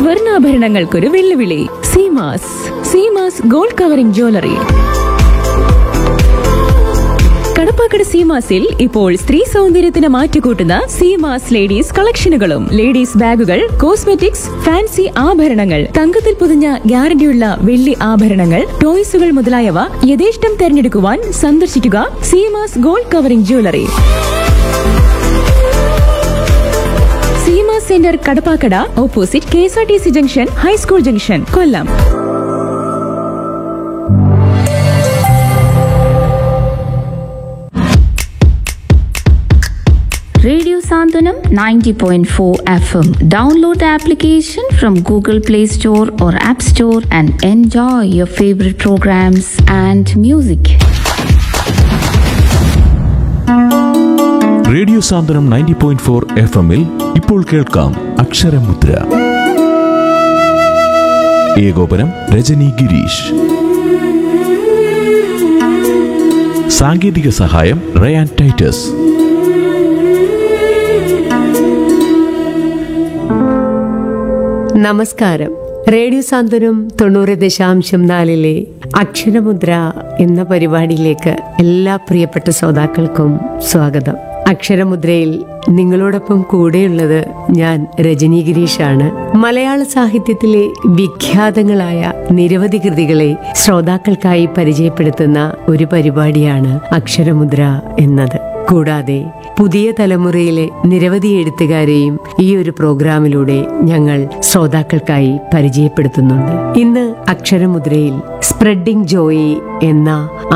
സ്വർണ്ണാഭരണങ്ങൾക്കൊരു വെല്ലുവിളി Seemas Seemas gold covering jewellery Kadappakada സീമാസിൽ ഇപ്പോൾ സ്ത്രീ സൗന്ദര്യത്തിന് മാറ്റുകൂട്ടുന്ന സീമാസ് ലേഡീസ് കളക്ഷനുകളും ലേഡീസ് ബാഗുകൾ കോസ്മെറ്റിക്സ് ഫാൻസി ആഭരണങ്ങൾ തങ്കത്തിൽ പൊതിഞ്ഞ ഗ്യാരണ്ടിയുള്ള വെള്ളി ആഭരണങ്ങൾ ടോയ്സുകൾ മുതലായവ യഥേഷ്ടം തെരഞ്ഞെടുക്കുവാൻ സന്ദർശിക്കുക Seemas gold covering jewellery Seema centre Kadappakada opposite K S R T C junction high school junction Kollam Radio Santanam 90.4 FM. Download the application from Google Play Store or App Store and enjoy your favorite programs and music. Radio Santhwanam ninety point four F എമ്മിൽ ഇപ്പോൾ കേൾക്കാം അക്ഷരമുദ്ര ഏകോപനം രജനി ഗിരീഷ് സാങ്കേതിക സഹായം Ryan Titus നമസ്കാരം radio Santhwanam തൊണ്ണൂറ് ദശാംശം നാലിലെ അക്ഷരമുദ്ര എന്ന പരിപാടിയിലേക്ക് എല്ലാ പ്രിയപ്പെട്ട ശ്രോതാക്കൾക്കും സ്വാഗതം അക്ഷരമുദ്രയിൽ നിങ്ങളോടൊപ്പം കൂടെയുള്ളത് ഞാൻ രജനി ഗിരീഷാണ് മലയാള സാഹിത്യത്തിലെ വിഖ്യാതങ്ങളായ നിരവധി കൃതികളെ ശ്രോതാക്കൾക്കായി പരിചയപ്പെടുത്തുന്ന ഒരു പരിപാടിയാണ് അക്ഷരമുദ്ര എന്നത് കൂടാതെ പുതിയ തലമുറയിലെ നിരവധി എഴുത്തുകാരെയും ഈ ഒരു പ്രോഗ്രാമിലൂടെ ഞങ്ങൾ ശ്രോതാക്കൾക്കായി പരിചയപ്പെടുത്തുന്നുണ്ട് ഇന്ന് അക്ഷരമുദ്രയിൽ സ്പ്രെഡിംഗ് ജോയി എന്ന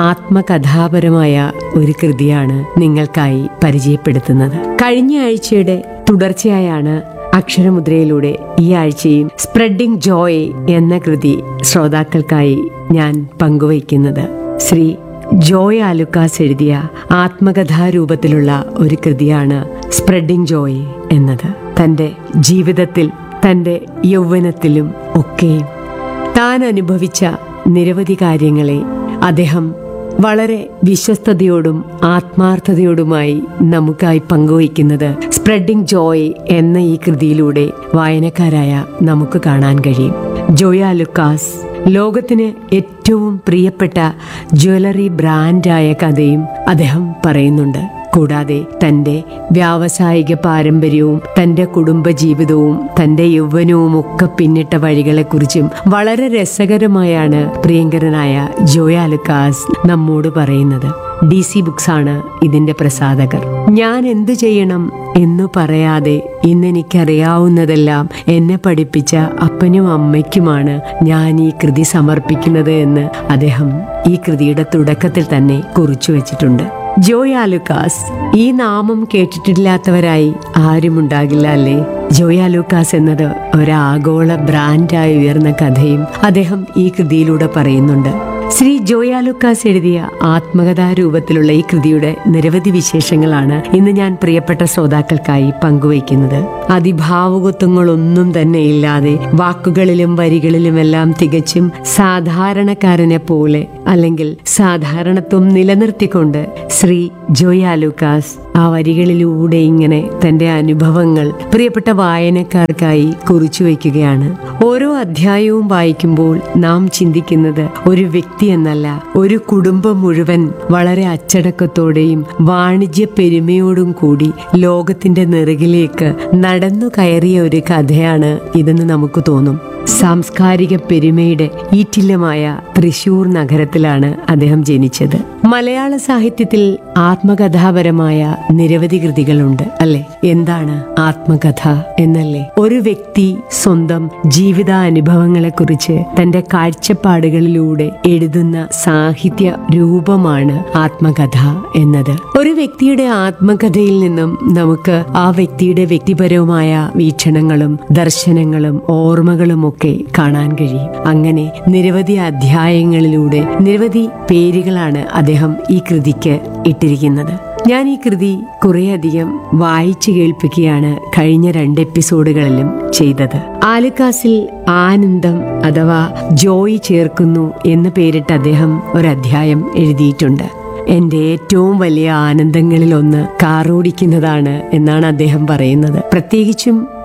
ആത്മകഥാപരമായ ഒരു കൃതിയാണ് നിങ്ങൾക്കായി പരിചയപ്പെടുത്തുന്നത് കഴിഞ്ഞ ആഴ്ചയുടെ തുടർച്ചയായാണ് അക്ഷരമുദ്രയിലൂടെ ഈ ആഴ്ചയും സ്പ്രെഡിംഗ് ജോയ് എന്ന കൃതി ശ്രോതാക്കൾക്കായി ഞാൻ പങ്കുവയ്ക്കുന്നത് ശ്രീ ജോയ് ആലുക്കാസ് എഴുതിയ ആത്മകഥാരൂപത്തിലുള്ള ഒരു കൃതിയാണ് സ്പ്രെഡിംഗ് ജോയ് എന്നത് തൻ്റെ ജീവിതത്തിൽ തൻ്റെ യൗവനത്തിലും ഒക്കെയും താൻ അനുഭവിച്ച നിരവധി കാര്യങ്ങളെ അദ്ദേഹം വളരെ വിശ്വസ്തയോടും ആത്മാർത്ഥതയോടുമായി നമുക്കായി പങ്കുവയ്ക്കുന്നത് സ്പ്രെഡിംഗ് ജോയ് എന്ന ഈ കൃതിയിലൂടെ വായനക്കാരായ നമുക്ക് കാണാൻ കഴിയും ജോയ ലുക്കാസ് ലോകത്തിന് ഏറ്റവും പ്രിയപ്പെട്ട ജ്വല്ലറി ബ്രാൻഡായ കഥയും അദ്ദേഹം പറയുന്നുണ്ട് കൂടാതെ തന്റെ വ്യാവസായിക പാരമ്പര്യവും തന്റെ കുടുംബജീവിതവും തന്റെ യൗവനവും ഒക്കെ പിന്നിട്ട വഴികളെക്കുറിച്ചും വളരെ രസകരമായാണ് പ്രിയങ്കരനായ ജോയ ലുക്കാസ് നമ്മോട് പറയുന്നത് ഡി സി ബുക്സ് ആണ് ഇതിന്റെ പ്രസാധകർ ഞാൻ എന്തു ചെയ്യണം എന്നു പറയാതെ ഇന്ന് എനിക്കറിയാവുന്നതെല്ലാം എന്നെ പഠിപ്പിച്ച അപ്പനും അമ്മയ്ക്കുമാണ് ഞാൻ ഈ കൃതി സമർപ്പിക്കുന്നത് എന്ന് അദ്ദേഹം ഈ കൃതിയുടെ തുടക്കത്തിൽ തന്നെ കുറിച്ചു വെച്ചിട്ടുണ്ട് ജോയ ലൂക്കാസ് ഈ നാമം കേട്ടിട്ടില്ലാത്തവരായി ആരുമുണ്ടാകില്ല അല്ലേ ജോയ ലൂക്കാസ് എന്നത് ഒരാഗോള ബ്രാൻഡായി ഉയർന്ന കഥയും അദ്ദേഹം ഈ കൃതിയിലൂടെ പറയുന്നുണ്ട് ശ്രീ ജോയ ലൂക്കാസ് എഴുതിയ ആത്മകഥാ രൂപത്തിലുള്ള ഈ കൃതിയുടെ നിരവധി വിശേഷങ്ങളാണ് ഇന്ന് ഞാൻ പ്രിയപ്പെട്ട ശ്രോതാക്കൾക്കായി പങ്കുവയ്ക്കുന്നത് അതിഭാവുകത്വങ്ങളൊന്നും തന്നെ ഇല്ലാതെ വാക്കുകളിലും വരികളിലുമെല്ലാം തികച്ചും സാധാരണക്കാരനെ പോലെ അല്ലെങ്കിൽ സാധാരണത്വം നിലനിർത്തിക്കൊണ്ട് ശ്രീ ജോയ ലൂക്കാസ് ആ വരികളിലൂടെ ഇങ്ങനെ തന്റെ അനുഭവങ്ങൾ പ്രിയപ്പെട്ട വായനക്കാർക്കായി കുറിച്ചു വയ്ക്കുകയാണ് ഓരോ അധ്യായവും വായിക്കുമ്പോൾ നാം ചിന്തിക്കുന്നത് ഒരു വ്യക്തി എന്നല്ല ഒരു കുടുംബം മുഴുവൻ വളരെ അച്ചടക്കത്തോടെയും വാണിജ്യ പെരുമയോടും കൂടി ലോകത്തിന്റെ നെറുകിലേക്ക് നടന്നു കയറിയ ഒരു കഥയാണ് ഇതെന്ന് നമുക്ക് തോന്നും സാംസ്കാരിക പെരുമയുടെ ഈറ്റില്ലമായ തൃശൂർ നഗരത്തിലാണ് അദ്ദേഹം ജനിച്ചത് മലയാള സാഹിത്യത്തിൽ ആത്മകഥാപരമായ നിരവധി കൃതികളുണ്ട് അല്ലെ എന്താണ് ആത്മകഥ എന്നല്ലേ ഒരു വ്യക്തി സ്വന്തം ജീവിതാനുഭവങ്ങളെ കുറിച്ച് തന്റെ കാഴ്ചപ്പാടുകളിലൂടെ എഴുതുന്ന സാഹിത്യ രൂപമാണ് ആത്മകഥ എന്നത് ഒരു വ്യക്തിയുടെ ആത്മകഥയിൽ നിന്നും നമുക്ക് ആ വ്യക്തിയുടെ വ്യക്തിപരവുമായ വീക്ഷണങ്ങളും ദർശനങ്ങളും ഓർമ്മകളും ഒക്കെ കാണാൻ കഴിയും അങ്ങനെ നിരവധി അധ്യായങ്ങളിലൂടെ നിരവധി പേരുകളാണ് അദ്ദേഹം ഈ കൃതിക്ക് ഇട്ടിരിക്കുന്നത് ഞാൻ ഈ കൃതി കുറേയധികം വായിച്ചു കേൾപ്പിക്കുകയാണ് കഴിഞ്ഞ രണ്ട് എപ്പിസോഡുകളിലും ചെയ്തത് ആലുക്കാസിൽ ആനന്ദം അഥവാ ജോയ് ചേർക്കുന്നു എന്ന് പേരിട്ട് അദ്ദേഹം ഒരു അധ്യായം എഴുതിയിട്ടുണ്ട് എന്റെ ഏറ്റവും വലിയ ആനന്ദങ്ങളിൽ ഒന്ന് കാറോടിക്കുന്നതാണ് എന്നാണ് അദ്ദേഹം പറയുന്നത് പ്രത്യേകിച്ചും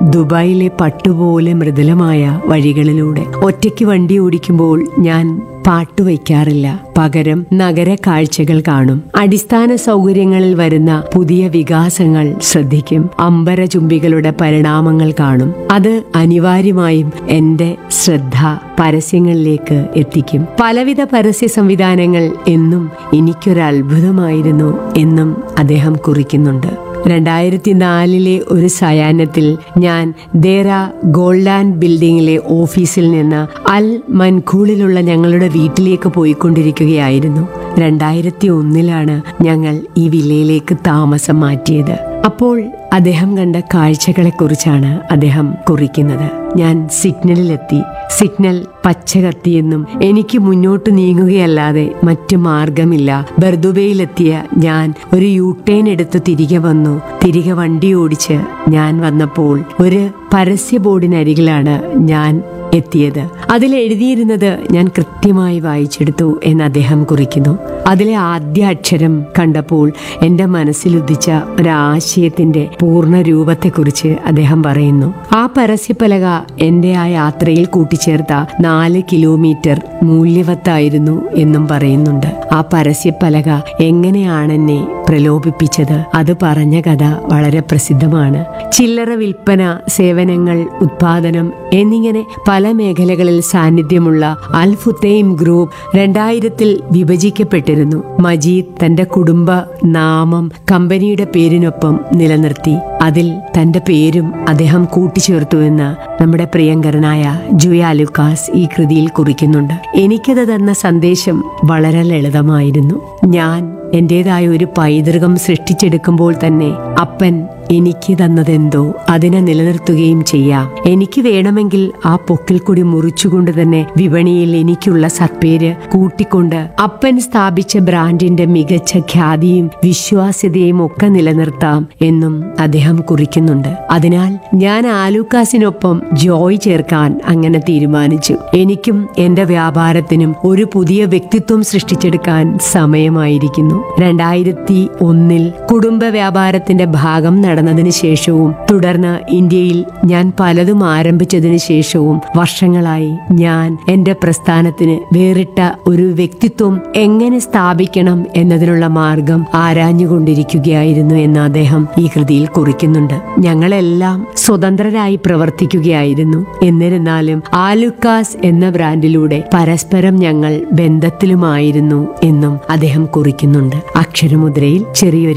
ദുബായിലെ പട്ടുപോലെ മൃദുലമായ വഴികളിലൂടെ ഒറ്റയ്ക്ക് വണ്ടി ഓടിക്കുമ്പോൾ ഞാൻ പാട്ട് വയ്ക്കാറില്ല പകരം നഗര കാഴ്ചകൾ കാണും അടിസ്ഥാന സൗകര്യങ്ങളിൽ വരുന്ന പുതിയ വികാസങ്ങൾ ശ്രദ്ധിക്കും അമ്പരചുംബികളുടെ പരിണാമങ്ങൾ കാണും അത് അനിവാര്യമായും എന്റെ ശ്രദ്ധ പരസ്യങ്ങളിലേക്ക് എത്തിക്കും പലവിധ പരസ്യ സംവിധാനങ്ങൾ എന്നും എനിക്കൊരു അത്ഭുതമായിരുന്നു എന്നും അദ്ദേഹം കുറിക്കുന്നുണ്ട് രണ്ടായിരത്തി നാലിലെ ഒരു സയാനത്തിൽ ഞാൻ ദേറ ഗോൾഡാൻ ബിൽഡിംഗിലെ ഓഫീസിൽ നിന്ന് അൽ മൻഖൂളിലുള്ള ഞങ്ങളുടെ വീട്ടിലേക്ക് പോയിക്കൊണ്ടിരിക്കുകയായിരുന്നു രണ്ടായിരത്തി ഒന്നിലാണ് ഞങ്ങൾ ഈ വില്ലയിലേക്ക് താമസം മാറ്റിയത് അപ്പോൾ അദ്ദേഹം കണ്ട കാഴ്ചകളെക്കുറിച്ചാണ് അദ്ദേഹം കുറിക്കുന്നത് ഞാൻ സിഗ്നലിലെത്തി സിഗ്നൽ പച്ച കത്തിയെന്നും എനിക്ക് മുന്നോട്ട് നീങ്ങുകയല്ലാതെ മറ്റു മാർഗമില്ല ബർദുബയിലെത്തിയ ഞാൻ ഒരു യൂട്ടേൺ എടുത്ത് തിരികെ വന്നു തിരികെ വണ്ടി ഓടിച്ച് ഞാൻ വന്നപ്പോൾ ഒരു പരസ്യ ബോർഡിനരികിലാണ് ഞാൻ എത്തിയത് അതിൽ എഴുതിയിരുന്നത് ഞാൻ കൃത്യമായി വായിച്ചെടുത്തു എന്ന് അദ്ദേഹം കുറിക്കുന്നു അതിലെ ആദ്യ അക്ഷരം കണ്ടപ്പോൾ എൻ്റെ മനസ്സിലുദിച്ച ഒരാശയത്തിന്റെ പൂർണ്ണ രൂപത്തെക്കുറിച്ച് അദ്ദേഹം പറയുന്നു ആ പരസ്യപ്പലക എൻ്റെ ആ യാത്രയിൽ കൂട്ടിച്ചേർത്ത നാല് കിലോമീറ്റർ മൂല്യവത്തായിരുന്നു എന്നും പറയുന്നുണ്ട് ആ പരസ്യപ്പലക എങ്ങനെയാണെന്നെ പ്രലോഭിപ്പിച്ചത് അത് പറഞ്ഞ കഥ വളരെ പ്രസിദ്ധമാണ് ചില്ലറ വിൽപ്പന സേവനങ്ങൾ ഉത്പാദനം എന്നിങ്ങനെ പല മേഖലകളിൽ സാന്നിധ്യമുള്ള അൽഫുത്തൈം ഗ്രൂപ്പ് രണ്ടായിരത്തിൽ വിഭജിക്കപ്പെട്ടിരുന്നു മജീദ് തന്റെ കുടുംബ നാമം കമ്പനിയുടെ പേരിനൊപ്പം നിലനിർത്തി അതിൽ തന്റെ പേരും അദ്ദേഹം കൂട്ടിച്ചേർത്തുവെന്ന് നമ്മുടെ പ്രിയങ്കരനായ ജുയ ലുക്കാസ് ഈ കൃതിയിൽ കുറിക്കുന്നുണ്ട് എനിക്കത് തന്ന സന്ദേശം വളരെ ലളിതമായിരുന്നു ഞാൻ എന്റേതായ ഒരു പൈതൃകം സൃഷ്ടിച്ചെടുക്കുമ്പോൾ തന്നെ അപ്പൻ എനിക്ക് തന്നതെന്തോ അതിനെ നിലനിർത്തുകയും ചെയ്യാം എനിക്ക് വേണമെങ്കിൽ ആ പൊക്കിൽ കൂടി മുറിച്ചുകൊണ്ട് തന്നെ വിപണിയിൽ എനിക്കുള്ള സത്പേര് കൂട്ടിക്കൊണ്ട് അപ്പൻ സ്ഥാപിച്ച ബ്രാൻഡിന്റെ മികച്ച ഖ്യാതിയും വിശ്വാസ്യതയും ഒക്കെ നിലനിർത്താം എന്നും അദ്ദേഹം കുറിക്കുന്നുണ്ട് അതിനാൽ ഞാൻ ആലൂക്കാസിനൊപ്പം ജോയ് ചേർക്കാൻ അങ്ങനെ തീരുമാനിച്ചു എനിക്കും എന്റെ വ്യാപാരത്തിനും ഒരു പുതിയ വ്യക്തിത്വം സൃഷ്ടിച്ചെടുക്കാൻ സമയമായിരിക്കുന്നു രണ്ടായിരത്തി ഒന്നിൽ കുടുംബ വ്യാപാരത്തിന്റെ ഭാഗം നടന്നതിന് ശേഷവും തുടർന്ന് ഇന്ത്യയിൽ ഞാൻ പലതും ആരംഭിച്ചതിന് ശേഷവും വർഷങ്ങളായി ഞാൻ എന്റെ പ്രസ്ഥാനത്തിന് വേറിട്ട ഒരു വ്യക്തിത്വം എങ്ങനെ സ്ഥാപിക്കണം എന്നതിനുള്ള മാർഗം ആരാഞ്ഞുകൊണ്ടിരിക്കുകയായിരുന്നു എന്ന് അദ്ദേഹം ഈ കൃതിയിൽ കുറിക്കുന്നുണ്ട് ഞങ്ങളെല്ലാം സ്വതന്ത്രരായി പ്രവർത്തിക്കുകയായിരുന്നു എന്നിരുന്നാലും ആലുക്കാസ് എന്ന ബ്രാൻഡിലൂടെ പരസ്പരം ഞങ്ങൾ ബന്ധത്തിലുമായിരുന്നു എന്നും അദ്ദേഹം കുറിക്കുന്നുണ്ട് അക്ഷരമുദ്രയിൽ ചെറിയൊരു